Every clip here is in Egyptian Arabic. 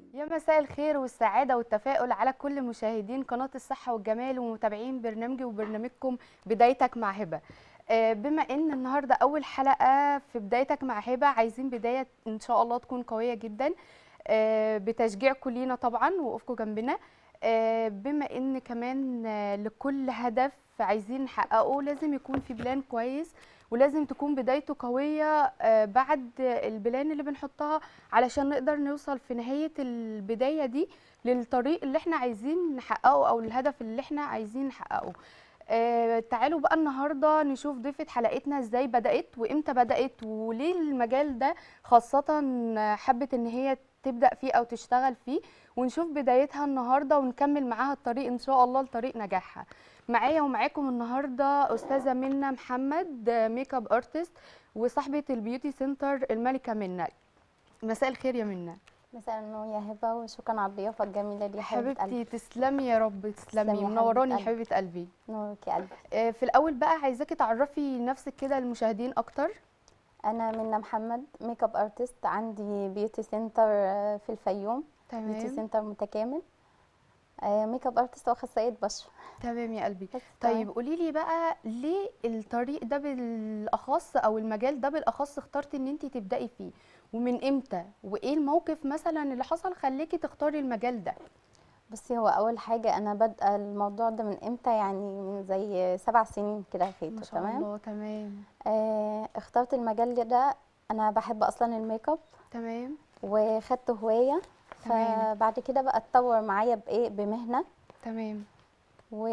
يا مساء الخير والسعادة والتفاؤل على كل مشاهدين قناة الصحة والجمال ومتابعين برنامجي وبرنامجكم بدايتك مع هبة آه، بما ان النهاردة اول حلقة في بدايتك مع هبة عايزين بداية ان شاء الله تكون قوية جدا آه، بتشجيعكم لينا طبعا وقوفكم جنبنا آه، بما ان كمان آه، لكل هدف عايزين نحققه لازم يكون في بلان كويس ولازم تكون بدايته قوية آه، بعد البلان اللي بنحطها علشان نقدر نوصل في نهاية البداية دي للطريق اللي احنا عايزين نحققه او الهدف اللي احنا عايزين نحققه آه تعالوا بقى النهارده نشوف ضيفة حلقتنا ازاي بدأت وامتى بدأت وليه المجال ده خاصة حبت ان هي تبدأ فيه او تشتغل فيه ونشوف بدايتها النهارده ونكمل معاها الطريق ان شاء الله لطريق نجاحها معايا ومعاكم النهارده استاذه منى محمد ميك اب ارتست وصاحبه البيوتي سنتر الملكه منى مساء الله يا منى مساء النور يا هبه وشكرا على الضيافه الجميله دي يا حبيبه قلبي حبيبتي تسلمي يا رب تسلمي تسلمي يا منوراني يا حبيبة حبيبه قلبي نورك يا قلبي آه، في الاول بقى عايزاكي تعرفي نفسك كده للمشاهدين اكتر انا منى محمد ميك اب ارتست عندي بيوتي سنتر آه، في الفيوم بيوتي تمام سنتر متكامل آه، ميك اب ارتست واخصائيه بشره تمام يا قلبي بس طيب قولي لي بقى ليه الطريق ده بالاخص او المجال ده بالاخص اخترتي ان انت تبداي فيه ومن امتى وايه الموقف مثلا اللي حصل خليكي تختاري المجال ده بصي هو اول حاجه انا بادئه الموضوع ده من امتى يعني من زي سبع سنين كده ما فاتوا شاء تمام الله تمام آه، اخترت المجال ده انا بحب اصلا الميك اب تمام وخدته هوايه تمام. فبعد كده بقى اتطور معايا بايه بمهنه تمام و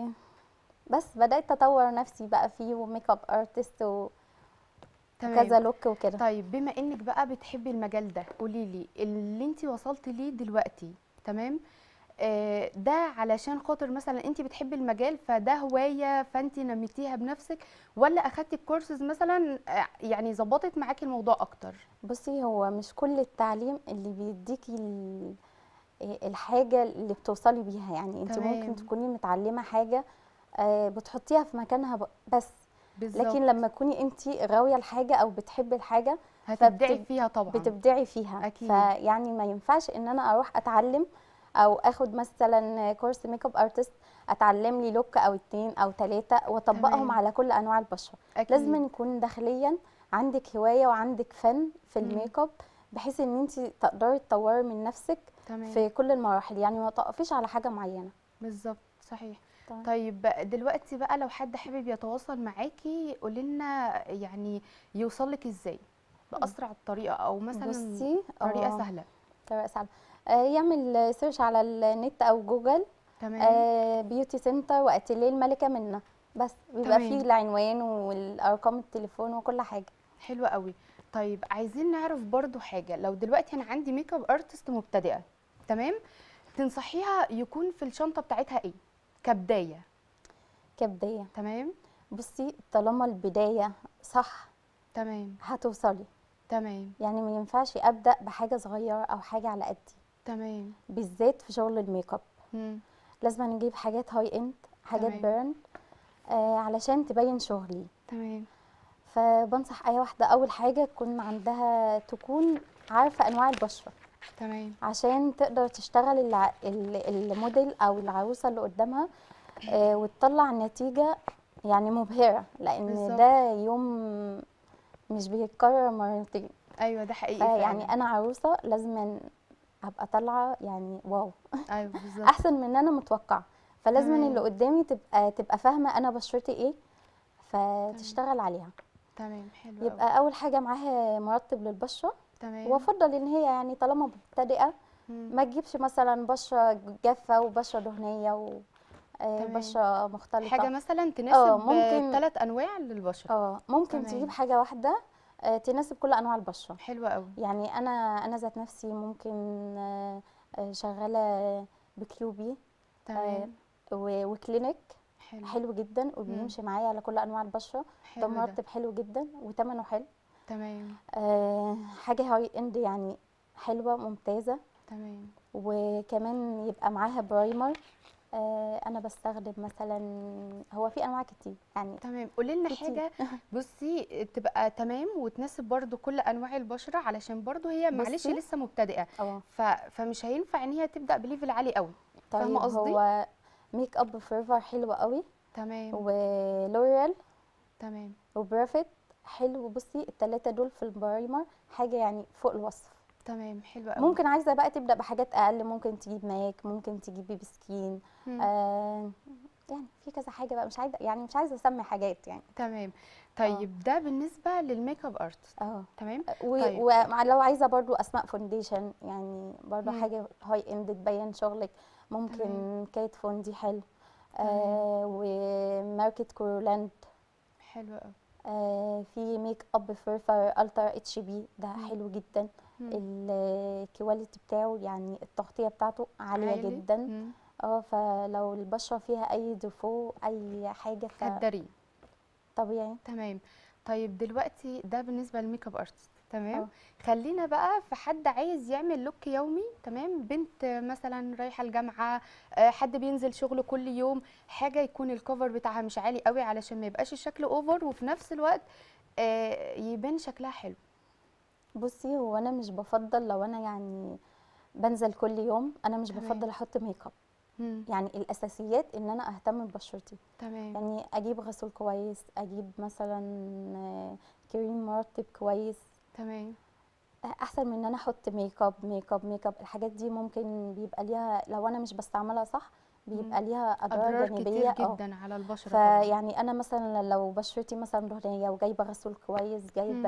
بس بدأت أطور نفسي بقى فيه وميك اب ارتست وكذا تمام لوك وكده طيب بما انك بقى بتحبي المجال ده قولي لي اللي انت وصلتي ليه دلوقتي تمام آه ده علشان خاطر مثلا انت بتحبي المجال فده هوايه فانت نميتيها بنفسك ولا اخدتي كورسز مثلا آه، يعني ظبطت معاكي الموضوع اكتر بصي هو مش كل التعليم اللي بيديكي ال- إيه الحاجة اللي بتوصلي بيها يعني انت تمام. ممكن تكوني متعلمة حاجة آه، بتحطيها في مكانها ب- بس بالظبط لكن لما تكوني انت غاوية الحاجة او بتحبي الحاجة هتبدعي فبت- فيها طبعا بتبدعي فيها أكيد. فيعني ما ينفعش ان انا اروح اتعلم او اخد مثلا كورس ميك اب ارتست اتعلم لي لوك او اتنين او تلاتة واطبقهم تمام. على كل انواع البشره أكيد. لازم يكون داخليا عندك هوايه وعندك فن في مم. الميك اب بحيث ان انت تقدري تطوري من نفسك تمام في كل المراحل يعني ما تقفيش على حاجه معينه بالظبط صحيح طيب. طيب دلوقتي بقى لو حد حابب يتواصل معاكي قولي لنا يعني يوصل لك ازاي باسرع الطريقه او مثلا بصي طريقه آه، سهله طريقه سهله آه، يعمل سيرش على النت او جوجل تمام آه بيوتي سنتر واتيليه الملكه منا بس بيبقى تمام. فيه العنوان والارقام التليفون وكل حاجه حلوة قوي طيب عايزين نعرف برضو حاجة لو دلوقتي أنا عندي ميك اب ارتست مبتدئة تمام تنصحيها يكون في الشنطة بتاعتها إيه كبداية كبدايه تمام بصي طالما البدايه صح تمام هتوصلي تمام يعني ما ينفعش ابدا بحاجه صغيره او حاجه على قدي تمام بالذات في شغل الميك اب مم. لازم نجيب حاجات هاي اند حاجات تمام. براند آه علشان تبين شغلي تمام فبنصح اي واحده اول حاجه تكون عندها تكون عارفه انواع البشره تمام عشان تقدر تشتغل الع... ال- الموديل او العروسه اللي قدامها آه وتطلع نتيجه يعني مبهره لان بالظبط. ده يوم مش بيتكرر مرتين أيوة ده حقيقي فيعني فعلا. انا عروسه لازم ابقى طالعه يعني واو أيوة بالظبط احسن من ان انا متوقعه فلازم تمام. اللي قدامي تبقى تبقى فاهمه انا بشرتي ايه فتشتغل عليها تمام حلو قوي يبقى اول حاجه معاها مرطب للبشره تمام وافضل ان هي يعني طالما مبتدئه مم. ما تجيبش مثلا بشره جافه وبشره دهنيه تمام. وبشره مختلطه حاجة مثلا تناسب ممكن- ثلاث أنواع للبشرة اه ممكن تمام. تجيب حاجه واحده آه، تناسب كل انواع البشره حلوة قوي يعني انا انا ذات نفسي ممكن آه، آه، شغاله بكيوبي تمام و- وكلينيك حلو حلو جدا وبيمشي معايا على كل انواع البشره ده حلو ده مرطب حلو جدا وثمنه حلو تمام آه حاجه هاي اند يعني حلوه ممتازه تمام وكمان يبقى معاها برايمر آه انا بستخدم مثلا هو في انواع كتير يعني تمام قولي لنا كتير. حاجه بصي تبقى تمام وتناسب برضو كل انواع البشره علشان برضو هي معلش بصي. لسه مبتدئه اه ف... فمش هينفع ان هي تبدا بليفل عالي قوي طيب فاهمة قصدي؟ هو ميك اب فوريفر حلو قوي تمام ولوريال تمام وبرافيت حلو بصي التلاتة دول في البرايمر حاجة يعني فوق الوصف تمام حلو قوي ممكن عايزة بقى تبدأ بحاجات أقل ممكن تجيب ماك ممكن تجيبي بسكين مم. آه يعني في كذا حاجة بقى مش عايزة يعني مش عايزة أسمي حاجات يعني تمام طيب ده بالنسبه للميك اب ارتست اه تمام و- طيب. ولو عايزة برضو أسماء فونديشن يعني برضو مم. حاجة هاي اند تبين شغلك ممكن تمام. كيت فوندي حلو تمام. آه وماركة كورولاند حلو قوي آه في ميك اب فيرفر الترا اتش بي ده مم. حلو جدا مم. الكواليتي بتاعه يعني التغطية بتاعته عالية عالي. جدا مم. اه فلو البشرة فيها أي ديفو أي حاجة هتداريه فطبيعي تمام طيب دلوقتي ده بالنسبه للميك اب ارتست تمام اه. خلينا بقى في حد عايز يعمل لوك يومي تمام بنت مثلا رايحه الجامعه آه، حد بينزل شغله كل يوم حاجه يكون الكفر بتاعها مش عالي قوي علشان ما يبقاش الشكل اوفر وفي نفس الوقت آه، يبان شكلها حلو بصي هو أنا مش بفضل لو أنا يعني بنزل كل يوم أنا مش تمام. بفضل أحط ميك اب مم. يعني الأساسيات إن أنا أهتم ببشرتي تمام يعني أجيب غسول كويس أجيب مثلا آه، كريم مرطب كويس تمام احسن من ان انا احط ميك اب ميك اب ميك اب الحاجات دي ممكن بيبقى ليها لو انا مش بستعملها صح بيبقى ليها اضرار اضرار جانبيه كتير اه جدا على البشره طبعا فيعني انا مثلا لو بشرتي مثلا دهنيه وجايبه غسول كويس جايبه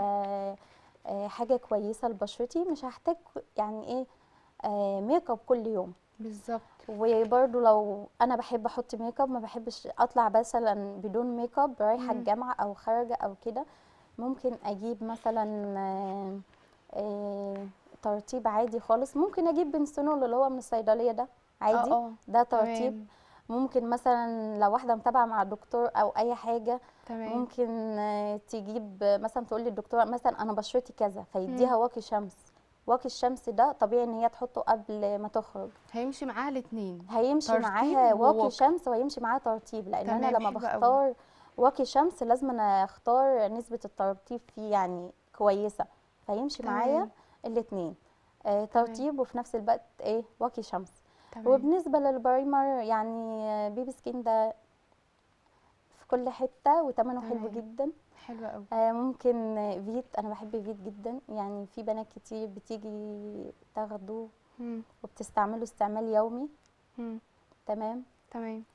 آه، حاجه كويسه لبشرتي مش هحتاج يعني ايه آه، ميك اب كل يوم بالظبط وبرده لو انا بحب احط ميك اب ما بحبش اطلع مثلا بدون ميك اب رايحه مم. الجامعه او خارجه او كده ممكن اجيب مثلا آه، آه، ترطيب عادي خالص ممكن اجيب بنسونول اللي هو من الصيدليه ده عادي اه اه ده ترطيب تمام ممكن مثلا لو واحده متابعه مع دكتور او اي حاجه تمام ممكن آه، تجيب مثلا تقول للدكتوره مثلا انا بشرتي كذا فيديها واقي شمس واقي الشمس ده طبيعي ان هي تحطه قبل ما تخرج هيمشي معاها الاثنين هيمشي ترطيب معاها واقي وواقي. شمس وهيمشي معاها ترطيب لان انا تمام، لما حلو أوي. بختار واقي شمس لازم انا اختار نسبه الترطيب فيه يعني كويسه فيمشي تمام. معايا الاثنين آه ترطيب وفي نفس الوقت ايه واقي شمس تمام وبالنسبه للبرايمر يعني آه، بيبي سكين ده في كل حته وثمنه حلو تمام. جدا حلو قوي آه ممكن آه، فيت انا بحب فيت جدا يعني في بنات كتير بتيجي تاخده مم. وبتستعمله استعمال يومي مم. تمام تمام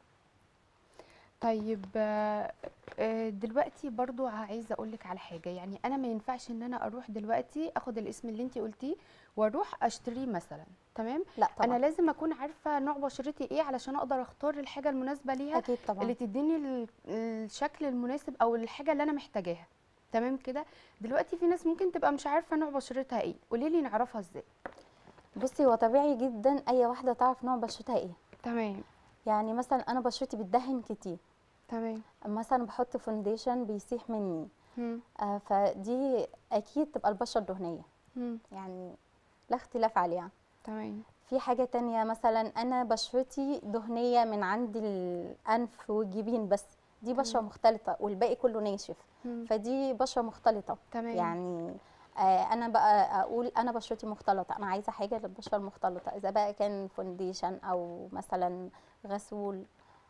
طيب آه، آه، دلوقتي برضو عايزه اقول لك على حاجه يعني انا ما ينفعش ان انا اروح دلوقتي اخد الاسم اللي انت قلتيه واروح اشتريه مثلا تمام لا طبعا انا لازم اكون عارفه نوع بشرتي ايه علشان اقدر اختار الحاجه المناسبه ليها اكيد طبعا اللي تديني ال- الشكل المناسب او الحاجه اللي انا محتاجاها تمام كده دلوقتي في ناس ممكن تبقى مش عارفه نوع بشرتها ايه قولي لي نعرفها ازاي بصي هو طبيعي جدا اي واحده تعرف نوع بشرتها ايه تمام يعني مثلا انا بشرتي بتدهن كتير تمام مثلا بحط فونديشن بيسيح مني مم. آه فدي اكيد تبقى البشره الدهنيه مم. يعني لا اختلاف عليها تمام في حاجه تانية مثلا انا بشرتي دهنيه من عند الانف والجبين بس دي بشره تمام. مختلطه والباقي كله ناشف مم. فدي بشره مختلطه تمام يعني آه انا بقى اقول انا بشرتي مختلطه انا عايزه حاجه للبشره المختلطه اذا بقى كان فونديشن او مثلا غسول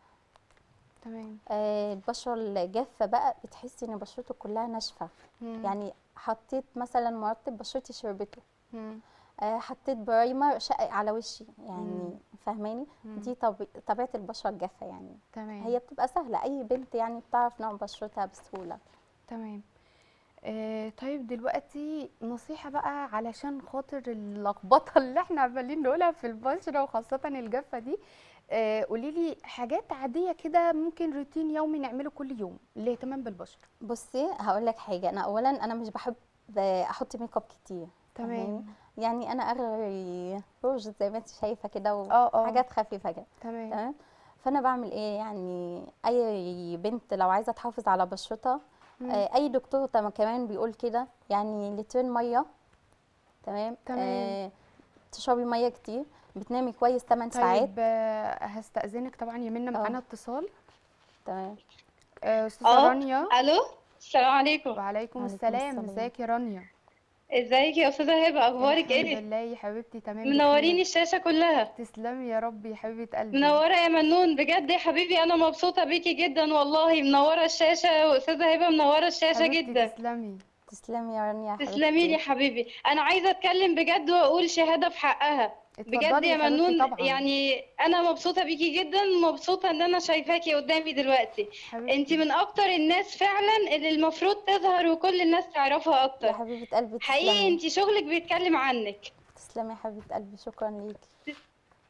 تمام آه البشره الجافه بقى بتحسي ان بشرته كلها ناشفه مم. يعني حطيت مثلا مرطب بشرتي شربته مم. آه حطيت برايمر شقق على وشي مم. يعني فاهماني مم. دي طبي... طبيعه البشره الجافه يعني تمام هي بتبقى سهله اي بنت يعني بتعرف نوع بشرتها بسهوله تمام آه طيب دلوقتي نصيحة بقى علشان خاطر اللخبطة اللي احنا عمالين نقولها في البشرة وخاصة الجافة دي آه قولي لي حاجات عادية كده ممكن روتين يومي نعمله كل يوم للاهتمام بالبشرة بصي هقول لك حاجه انا اولا انا مش بحب احط ميك اب كتير فاهماني؟ يعني انا اغلب روج زي ما انت شايفه كده اه اه وحاجات خفيفه كده تمام تمام فانا بعمل ايه يعني اي بنت لو عايزه تحافظ على بشرتها مم. آه، اي دكتور تم- كمان بيقول كده يعني لترين ميه تمام تمام. آه تشربي ميه كتير بتنامي كويس 8 ساعات طيب آه، هستأذنك طبعا يا منى اه. معانا اتصال تمام آه، استاذه اه رانيا الو السلام عليكم وعليكم وعليكم السلام السلام. ازيك يا رانيا ازيك يا استاذه هبه اخبارك الحمد ايه لله يا حبيبتي تمام منورين بخير الشاشه كلها تسلمي يا رب يا حبيبه قلبي منوره يا منون بجد يا حبيبي انا مبسوطه بيكي جدا والله منوره الشاشه واستاذه هبه منوره الشاشه حبيبتي جدا تسلمي تسلمي يا رانيا يا تسلمي لي يا حبيبتي حبيبي انا عايزه اتكلم بجد واقول شهاده في حقها بجد اتفضلي يا يا حبيبتي منون طبعا يعني انا مبسوطه بيكي جدا مبسوطه ان انا شايفاكي قدامي دلوقتي انت حبيبتي من اكتر الناس فعلا اللي المفروض تظهر وكل الناس تعرفها يا اكتر حبيبه قلبي حقيقي تسلمي انت شغلك بيتكلم عنك تسلمي يا حبيبه قلبي شكرا ليكي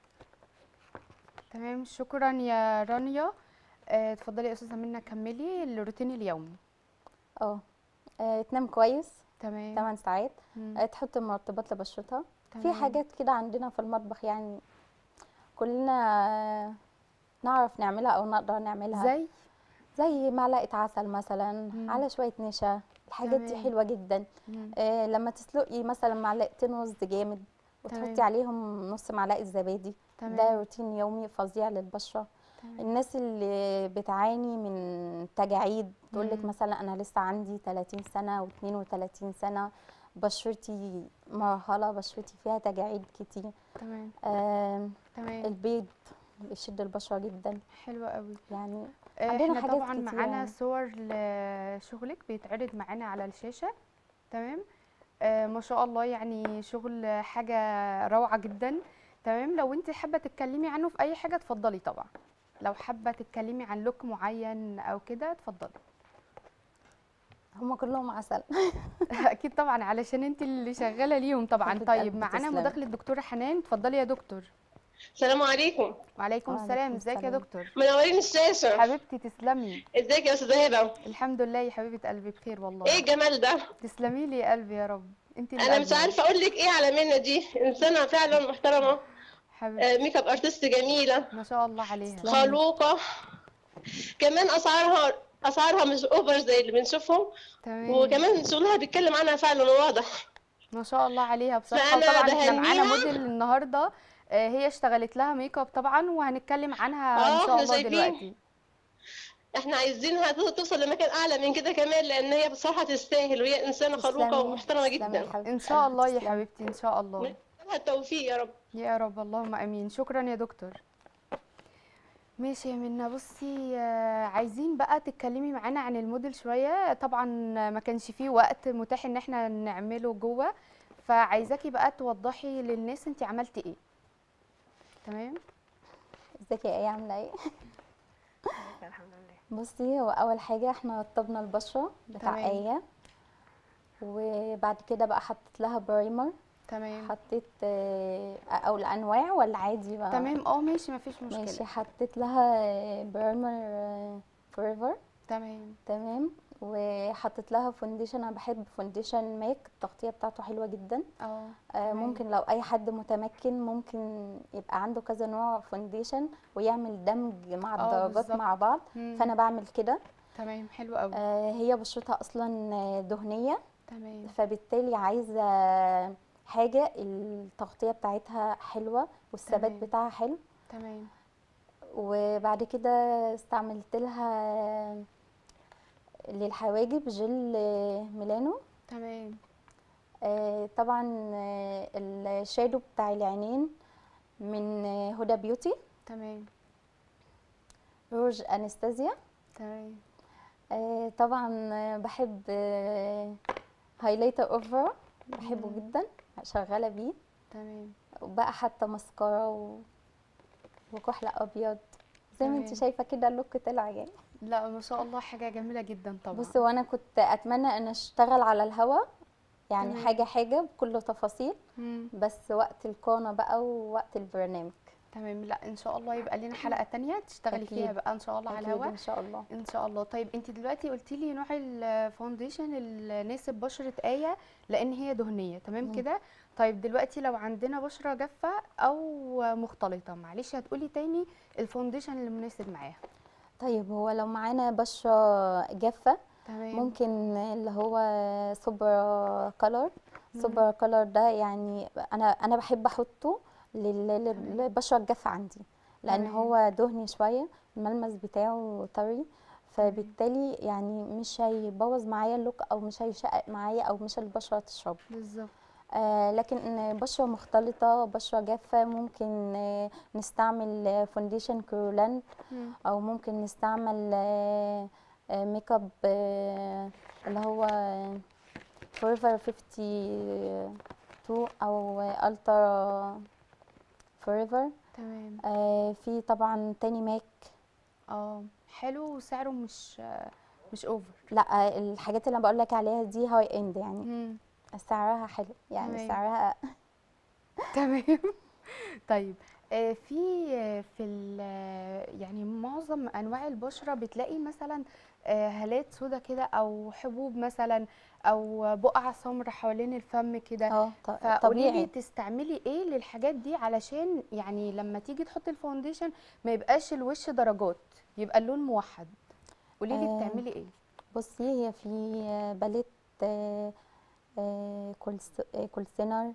تمام شكرا يا رانيا آه، اتفضلي يا استاذه منى كملي الروتين اليومي اه آه، تنام كويس تمام 8 ساعات مم. آه، تحط مرطبات لبشرتها في تمام. حاجات كده عندنا في المطبخ يعني كلنا آه، نعرف نعملها او نقدر نعملها زي زي معلقه عسل مثلا مم. على شويه نشا الحاجات دي تمام. حلوه جدا مم. آه لما تسلقي مثلا معلقتين رز جامد تمام. وتحطي عليهم نص معلقه زبادي ده تمام روتين يومي فظيع للبشره تمام الناس اللي بتعاني من تجاعيد تقول لك مم. مثلا انا لسه عندي 30 سنه و32 سنه بشرتي مرهله بشرتي فيها تجاعيد كتير تمام آه تمام البيض بيشد البشره جدا حلوة قوي يعني آه، عندنا احنا حاجات طبعا كتير معانا يعني. صور لشغلك بيتعرض معانا على الشاشة تمام آه ما شاء الله يعني شغل حاجة روعة جدا تمام لو انت حابة تتكلمي عنه في اي حاجة اتفضلي طبعا لو حابة تتكلمي عن لوك معين او كده اتفضلي هم كلهم عسل اكيد طبعا علشان انت اللي شغالة ليهم طبعا حبيبة طيب قلبي، معانا تسلمي. مداخلة دكتورة حنان اتفضلي يا دكتور السلام عليكم وعليكم وعليكم السلام ازيك يا السلام. دكتور منورين الشاشة حبيبتي تسلمي ازيك يا استاذة هبة الحمد لله يا حبيبة قلبي بخير والله ايه الجمال ده تسلمي لي يا قلبي يا رب انت اللي انا مش قلبي. عارفة اقول لك ايه على منى دي انسانة فعلا محترمة حبيبتي آه، ميك اب ارتست جميلة ما شاء الله عليها تسلمي. خلوقة كمان اسعارها اسعارها مش اوفر زي اللي بنشوفهم تمام وكمان شغلها بيتكلم عنها فعلا واضح ما شاء الله عليها بصراحه فأنا وطبعا احنا معانا بهنيها. موديل النهارده آه، هي اشتغلت لها ميك اب طبعا وهنتكلم عنها اه، ان شاء احنا الله شايفين. دلوقتي احنا عايزينها تو- توصل لمكان اعلى من كده كمان لان هي بصراحة تستاهل وهي انسانة خلوقة تسلمي، ومحترمة تسلمي يا جدا حبيبة ان شاء قلبي، الله يا تسلمي. حبيبتي ان شاء الله لها التوفيق يا رب يا رب اللهم امين شكرا يا دكتور ماشي يا منى بصي آه، عايزين بقى تتكلمي معانا عن الموديل شويه طبعا ما كانش فيه وقت متاح ان احنا نعمله جوه فعايزاكي بقى توضحي للناس انت عملتي ايه تمام ازيك يا ايه عامله ايه الحمد لله بصي هو اول حاجه احنا رطبنا البشره بتاع تمام. ايه وبعد كده بقى حطيت لها برايمر تمام حطيت آه، او الانواع ولا عادي بقى تمام اه ماشي مفيش مشكله ماشي حطيت لها برايمر فوريفر تمام تمام وحطيت لها فونديشن انا بحب فونديشن ماك التغطيه بتاعته حلوه جدا اه آه، تمام. ممكن لو اي حد متمكن ممكن يبقى عنده كذا نوع فونديشن ويعمل دمج مع اه، الدرجات بالظبط. مع بعض مم. فانا بعمل كده تمام حلو قوي آه، هي بشرتها اصلا آه، دهنيه تمام فبالتالي عايزه حاجه التغطيه بتاعتها حلوه والثبات تمام. بتاعها حلو تمام وبعد كده استعملت لها للحواجب جل ميلانو تمام آه، طبعا آه، الشادو بتاع العينين من آه، هدى بيوتي تمام روج انستازيا تمام آه، طبعا آه، بحب هايلايتر اوفر بحبه مم. جدا شغاله بيه تمام وبقى حتى مسكرة و... وكحل ابيض زي ما انت تمام. شايفه كده اللوك طلع يعني لا ما شاء الله حاجه جميله جدا طبعا بصي وانا كنت اتمنى ان اشتغل على الهوا يعني تمام. حاجه حاجه بكل تفاصيل مم. بس وقت القناه بقى ووقت البرنامج تمام لا ان شاء الله يبقى لنا حلقه تانية تشتغلي فيها أكيد. بقى ان شاء الله على اكيد الهوا ان شاء الله ان شاء الله طيب انت دلوقتي قلتي لي نوع الفاونديشن الناسب بشره ايه لان هي دهنيه تمام مم. كده طيب دلوقتي لو عندنا بشره جافه او مختلطه معلش هتقولي تاني الفاونديشن اللي مناسب معاها طيب هو لو معانا بشره جافه تمام ممكن اللي هو سوبر كولر سوبر كولر ده يعني انا انا بحب احطه لل- لل- تمام. للبشره الجافه عندي لان تمام. هو دهني شويه الملمس بتاعه طري فبالتالي يعني مش هيبوظ معايا اللوك او مش هيشقق معايا او مش البشره تشرب بالظبط آه لكن بشره مختلطه بشره جافه ممكن آه نستعمل فونديشن كرولاند مم. او ممكن نستعمل آه، آه، ميك اب آه، اللي هو فوريفر 52 او الترا فوريفر تمام في طبعا تاني ماك اه حلو وسعره مش مش اوفر لا الحاجات اللي انا بقول لك عليها دي هاي اند يعني مم. سعرها حلو يعني تمام. سعرها تمام طيب آه، في آه، في ال- يعني معظم انواع البشره بتلاقي مثلا آه، هالات سودا كده او حبوب مثلا او بقع سمر حوالين الفم كده اه ط- فقولي لي طبيعي تستعملي ايه للحاجات دي علشان يعني لما تيجي تحطي الفاونديشن ما يبقاش الوش درجات يبقى اللون موحد قولي لي آه، بتعملي ايه بصي هي في باليت آه، آه، كولس- آه، كولسينر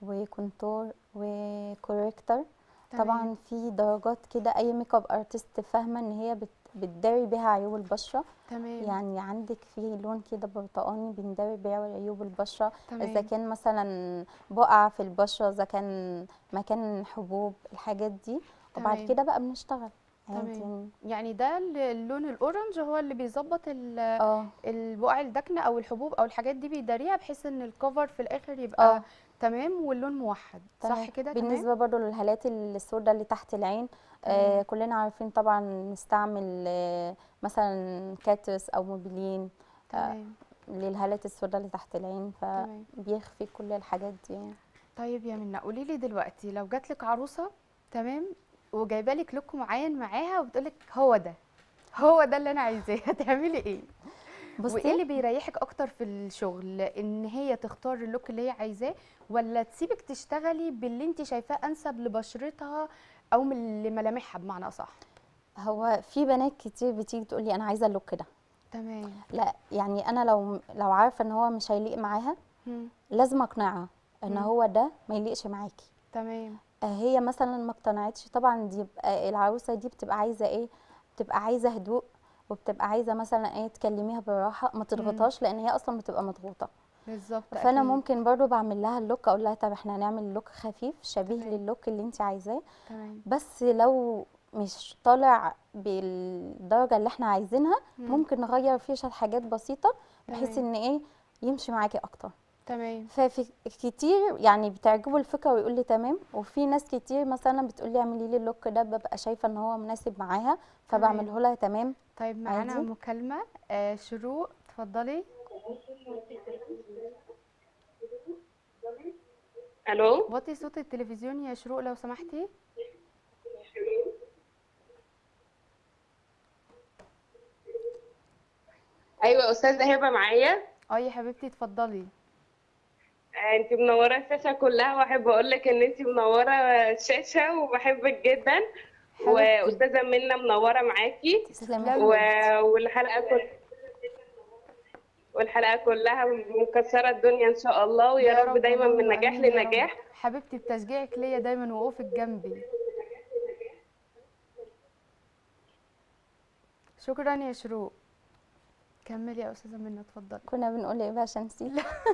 وكونتور وكوريكتور طبعا في درجات كده اي ميك اب ارتست فاهمه ان هي بت- بتداري بيها عيوب البشره تمام يعني عندك في لون كده برتقاني بنداري بيه عيوب البشره اذا تمام كان مثلا بقع في البشره اذا كان مكان حبوب الحاجات دي وبعد تمام. كده بقى بنشتغل عادي تمام. يعني يعني ده ال- اللون الاورنج هو اللي بيظبط ال- اه البقع الداكنه او الحبوب او الحاجات دي بيداريها بحيث ان الكفر في الاخر يبقى اه تمام واللون موحد صح تمام. كده تمام بالنسبه برضو للهالات السوداء اللي تحت العين آه تمام. كلنا عارفين طبعا نستعمل آه مثلا كاترس او موبيلين تمام للهالات السوداء اللي تحت العين تمام فبيخفي كل الحاجات دي يعني. طيب يا منى قولي لي دلوقتي لو جات لك عروسه تمام وجايبه لك لوك معين معاها وبتقول لك هو ده هو ده اللي انا عايزاه هتعملي ايه وايه اللي بصي بيريحك اكتر في الشغل ان هي تختار اللوك اللي هي عايزاه ولا تسيبك تشتغلي باللي انت شايفاه انسب لبشرتها او من لملامحها بمعنى اصح هو في بنات كتير بتيجي تقول لي انا عايزه اللوك ده تمام لا يعني انا لو لو عارفه ان هو مش هيليق معاها مم. لازم اقنعها ان مم. هو ده ما يليقش معاكي تمام آه، هي مثلا ما اقتنعتش طبعا دي بقى العروسه دي بتبقى عايزه ايه بتبقى عايزه هدوء وبتبقى عايزه مثلا ايه تكلميها بالراحه ما تضغطهاش لان هي اصلا بتبقى مضغوطه بالظبط فانا أكيد. ممكن برضو بعمل لها اللوك اقول لها طب احنا هنعمل لوك خفيف شبيه تمام. للوك اللي انت عايزاه تمام بس لو مش طالع بالدرجه اللي احنا عايزينها مم. ممكن نغير فيه شويه حاجات بسيطه بحيث تمام. ان ايه يمشي معاكي اكتر تمام ففي كتير يعني بتعجبه الفكره ويقول لي تمام وفي ناس كتير مثلا بتقول لي اعملي لي اللوك ده ببقى شايفه ان هو مناسب معاها فبعمله لها تمام طيب معانا عادي. مكالمة آه شروق اتفضلي الو وطي صوت التلفزيون يا شروق لو سمحتي ايوه استاذه هبه معايا اه يا حبيبتي اتفضلي انت منوره الشاشه كلها واحب اقول لك ان انت منوره الشاشه وبحبك جدا حبيبتي. واستاذه منى منوره معاكي تسلمي تسلمي. و... والحلقه كل والحلقه كلها مكسره الدنيا ان شاء الله ويا رب دايما من اللهم نجاح آمين يا رب. لنجاح حبيبتي بتشجيعك ليا دايما وقوفك جنبي شكرا يا شروق كملي يا استاذه منى اتفضلي كنا بنقول ايه بقى عشان نسيت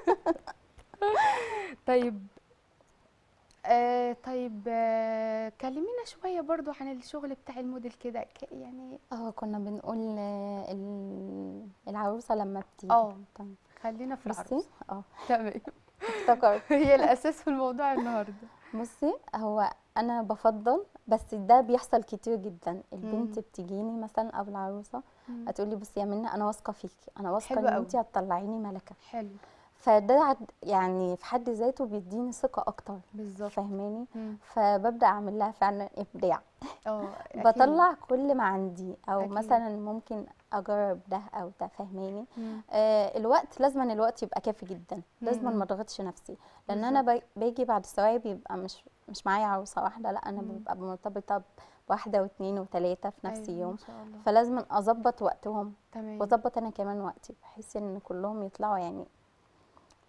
طيب آه طيب آه كلمينا شويه برضو عن الشغل بتاع الموديل كده ك- يعني اه كنا بنقول آه، ال- العروسه لما بتيجي اه تمام. خلينا في بصي العروس اه تمام افتكرت هي الاساس في الموضوع النهارده بصي هو انا بفضل بس ده بيحصل كتير جدا البنت مم. بتجيني مثلا او العروسه مم. هتقولي بصي يا منى انا واثقه فيكي انا واثقه حلو ان قوي. انت هتطلعيني ملكه حلو فده عد- يعني في حد ذاته بيديني ثقه اكتر بالظبط فاهماني مم. فببدا اعمل لها فعلا ابداع اه أكيد. بطلع كل ما عندي او أكيد. مثلا ممكن اجرب ده او ده فاهماني مم. آه الوقت لازم الوقت يبقى كافي جدا لازم مم. ما اضغطش نفسي لان انا باجي- باجي بعد الثواب بيبقى مش مش معايا عروسه واحده لا انا مم. ببقى مرتبطه بواحده واثنين وثلاثه في نفس أيوة، اليوم ما شاء الله فلازم اظبط وقتهم تمام واظبط انا كمان وقتي بحيث ان كلهم يطلعوا يعني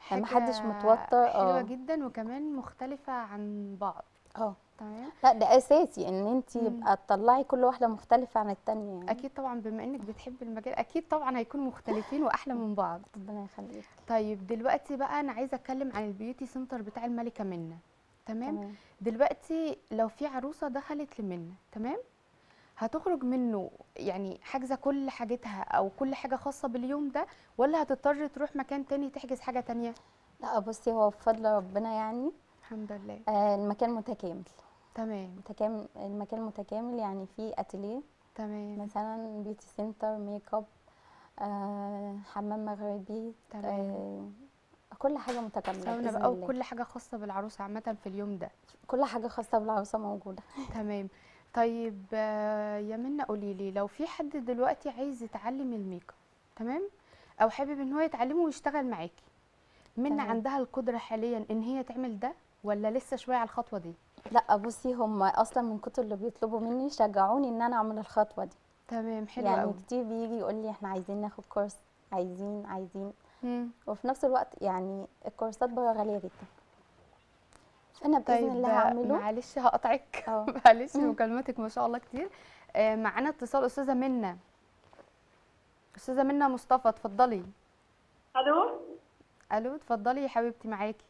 محدش حاجة متوتر حلوه اه جدا وكمان مختلفه عن بعض اه تمام لا ده اساسي ان انت مم. يبقى تطلعي كل واحده مختلفه عن التانية يعني اكيد طبعا بما انك بتحبي المجال اكيد طبعا هيكونوا مختلفين واحلى من بعض ربنا يخليك طيب دلوقتي بقى انا عايزه اتكلم عن البيوتي سنتر بتاع الملكه منى تمام تمام دلوقتي لو في عروسه دخلت لمنى تمام هتخرج منه يعني حاجزه كل حاجتها او كل حاجه خاصه باليوم ده ولا هتضطر تروح مكان تاني تحجز حاجه تانية لا بصي هو بفضل ربنا يعني الحمد لله آه المكان متكامل تمام متكامل المكان متكامل يعني فيه اتيليه تمام مثلا بيوتي سنتر ميك اب آه حمام مغربي تمام آه كل حاجه متكامله ساونا بإذن بقى الله. وكل حاجه خاصه بالعروسه عامه في اليوم ده كل حاجه خاصه بالعروسه موجوده تمام طيب آه، يا منى قولي لي لو في حد دلوقتي عايز يتعلم الميك اب تمام او حابب ان هو يتعلمه ويشتغل معاكي منى تمام. عندها القدره حاليا ان هي تعمل ده ولا لسه شويه على الخطوه دي لا بصي هم اصلا من كتر اللي بيطلبوا مني شجعوني ان انا اعمل الخطوه دي تمام حلو يعني قوي كتير بيجي يقول لي احنا عايزين ناخد كورس عايزين عايزين مم. وفي نفس الوقت يعني الكورسات بره غاليه جدا فانا باذن طيب الله آه، هعمله معلش هقطعك اه معلش مم. مكالماتك ما شاء الله كتير آه، معانا اتصال استاذه منى استاذه منى مصطفى اتفضلي الو الو اتفضلي يا حبيبتي معاكي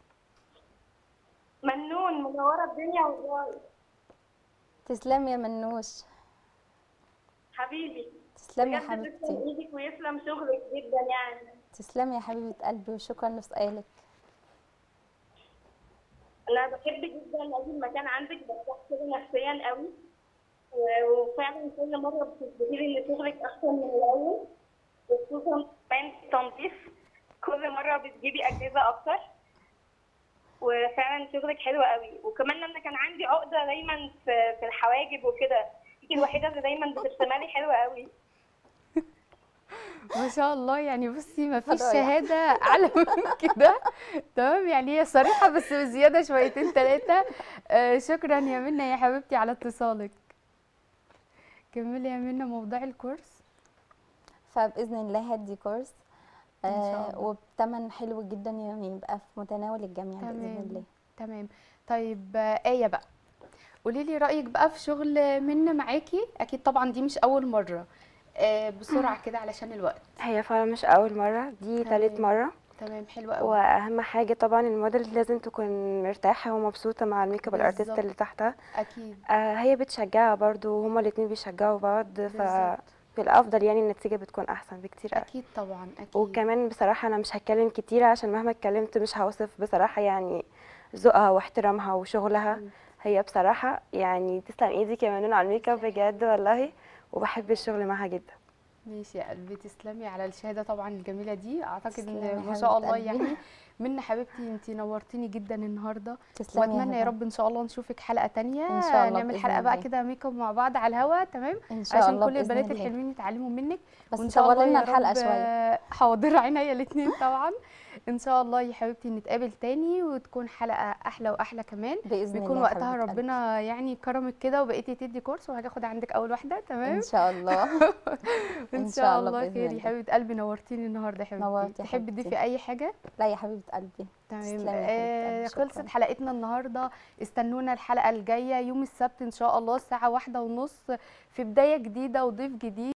منون منوره الدنيا والله تسلمي يا منوش حبيبي تسلمي يا بجد تسلم حبيبتي ايدك ويسلم شغلك جدا يعني تسلمي يا حبيبه قلبي وشكرا لسؤالك انا بحب جدا اجي المكان عندك برتاح كده نفسيا قوي و- وفعلا كل مره بتثبتي لي ان شغلك احسن من الاول وخصوصا كمان التنظيف كل مره بتجيبي اجهزه اكتر وفعلا شغلك حلو قوي وكمان لما كان عندي عقده دايما في في الحواجب وكده انت الوحيده اللي دايما بترسمها لي حلوه قوي ما شاء الله يعني بصي ما فيش فضايح. شهاده اعلى من كده تمام يعني هي صريحه بس بزياده شويتين ثلاثه آه شكرا يا منى يا حبيبتي على اتصالك كملي يا منى موضوع الكورس فباذن الله هدي كورس إن شاء آه الله. وبتمن حلو جدا يعني يبقى في متناول الجميع باذن تمام الله تمام طيب آه، آية بقى قولي لي رأيك بقى في شغل منى معاكي أكيد طبعا دي مش أول مرة آه بسرعة كده علشان الوقت هي فعلا مش اول مره دي تالت تمام. مره تمام حلو قوي واهم حاجه طبعا الموديل لازم تكون مرتاحه ومبسوطه مع الميك اب الارتست بالظبط. اللي تحتها أكيد آه هي بتشجعها برضو هما الاتنين بيشجعوا بعض بالظبط ففي الافضل يعني النتيجه بتكون احسن بكتير قوي أكيد طبعا أكيد وكمان بصراحه انا مش هتكلم كتير عشان مهما اتكلمت مش هوصف بصراحه يعني ذوقها واحترامها وشغلها مم. هي بصراحه يعني تسلم ايدك يا منون على الميك اب بجد والله وبحب الشغل معاها جدا ماشي يا قلبي تسلمي على الشهادة طبعا الجميلة دي أعتقد تسلمي إن يا ما شاء حبيبة الله قلبي. يعني منى حبيبتي انتي نورتيني جدا النهارده تسلمي واتمنى يا هبة. رب ان شاء الله نشوفك حلقه تانية إن شاء الله نعمل بإذن حلقه بقى الله. كده ميك اب مع بعض على الهوا تمام ان شاء عشان الله كل بإذن البنات الله. الحلوين يتعلموا منك بس وان شاء الله طول لنا يا الحلقه رب شويه حاضر عينيا الاثنين طبعا ان شاء الله يا حبيبتي نتقابل تاني وتكون حلقه احلى واحلى كمان باذن بيكون الله وقتها حبيبة قلبي. ربنا يعني كرمك كده وبقيتي تدي كورس وهاخد عندك اول واحده تمام ان شاء الله ان إن شاء شاء الله الله بإذن خير يا الله. حبيبه قلبي نورتيني النهارده يا حبيبتي نورتي يا تحبي حبيبتي. تضيفي اي حاجه لا يا حبيبه قلبي تمام تسلمي يا حبيبة آه قلبي، خلصت شكراً. حلقتنا النهارده استنونا الحلقه الجايه يوم السبت ان شاء الله الساعه واحدة ونص في بدايه جديده وضيف جديد